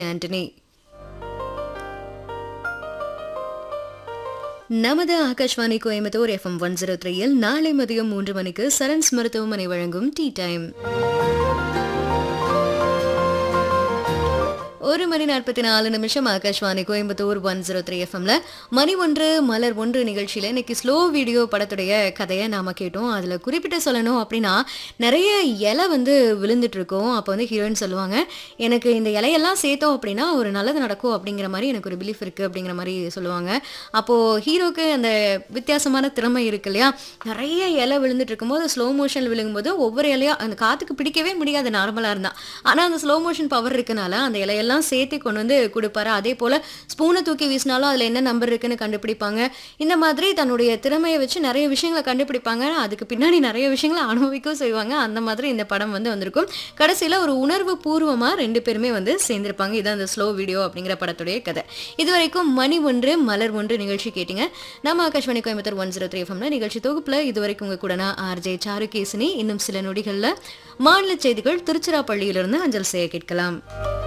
ஆண்டனி நமது Akashvani Coimbatore FM one zero த்ரீயில் நாளை மதியம் மூன்று மணிக்கு சரண்ஸ் மருத்துவமனை வழங்கும் டீ டைம் ஒரு மணி நாற்பத்தி நாலு நிமிஷம் Akashvani Coimbatore one zero three எஃப்எம்ல மணி ஒன்று மலர் ஒன்று நிகழ்ச்சியில் இன்னைக்கு ஸ்லோ வீடியோ படத்துடைய கதையை நாம கேட்டோம் அதில் குறிப்பிட்டு சொல்லணும் அப்படின்னா நிறைய இலை வந்து விழுந்துட்டு இருக்கும் அப்போ வந்து ஹீரோயின் சொல்லுவாங்க எனக்கு இந்த இலையெல்லாம் சேர்த்தோம் அப்படின்னா ஒரு நல்லது நடக்கும் அப்படிங்கிற மாதிரி எனக்கு ஒரு பிலீஃப் இருக்குது அப்படிங்கிற மாதிரி சொல்லுவாங்க அப்போது ஹீரோக்கு அந்த வித்தியாசமான திறமை இருக்கு இல்லையா நிறைய இலை விழுந்துட்டு இருக்கும்போது ஸ்லோ மோஷன் விழுங்கும்போது ஒவ்வொரு இலையா அந்த காற்றுக்கு பிடிக்கவே முடியாது நார்மலாக இருந்தால் ஆனால் அந்த ஸ்லோ மோஷன் பவர் இருக்கனால அந்த இலையெல்லாம் சேர்த்து கொண்டு வந்து கொடுப்பாரு அதே போல் ஸ்பூனை தூக்கி வீசினாலும் அதில் என்ன நம்பர் இருக்குன்னு கண்டுபிடிப்பாங்க இந்த மாதிரி தன்னுடைய திறமையை வச்சு நிறைய விஷயங்களை கண்டுபிடிப்பாங்க அதுக்கு பின்னாடி நிறைய விஷயங்களை அனுபவிக்கவும் செய்வாங்க அந்த மாதிரி இந்த படம் வந்து வந்திருக்கும் கடைசியில் ஒரு உணர்வு பூர்வமாக ரெண்டு பேருமே வந்து சேர்ந்திருப்பாங்க இதான் அந்த ஸ்லோ வீடியோ அப்படிங்கிற படத்துடைய கதை இது வரைக்கும் மணி ஒன்று மலர் ஒன்று நிகழ்ச்சி கேட்டீங்க நம்ம Akashvani Coimbatore one zero three எஃப்எம்ல நிகழ்ச்சி தொகுப்புல இது வரைக்கும் உங்க கூட நான் ஆர்ஜே சாருகேசினி இன்னும் சில நொடிகள்ல மாநில செய்திகள் திருச்சிராப்பள்ளியிலிருந்து அஞ்சல் செய்ய கேட்கலாம்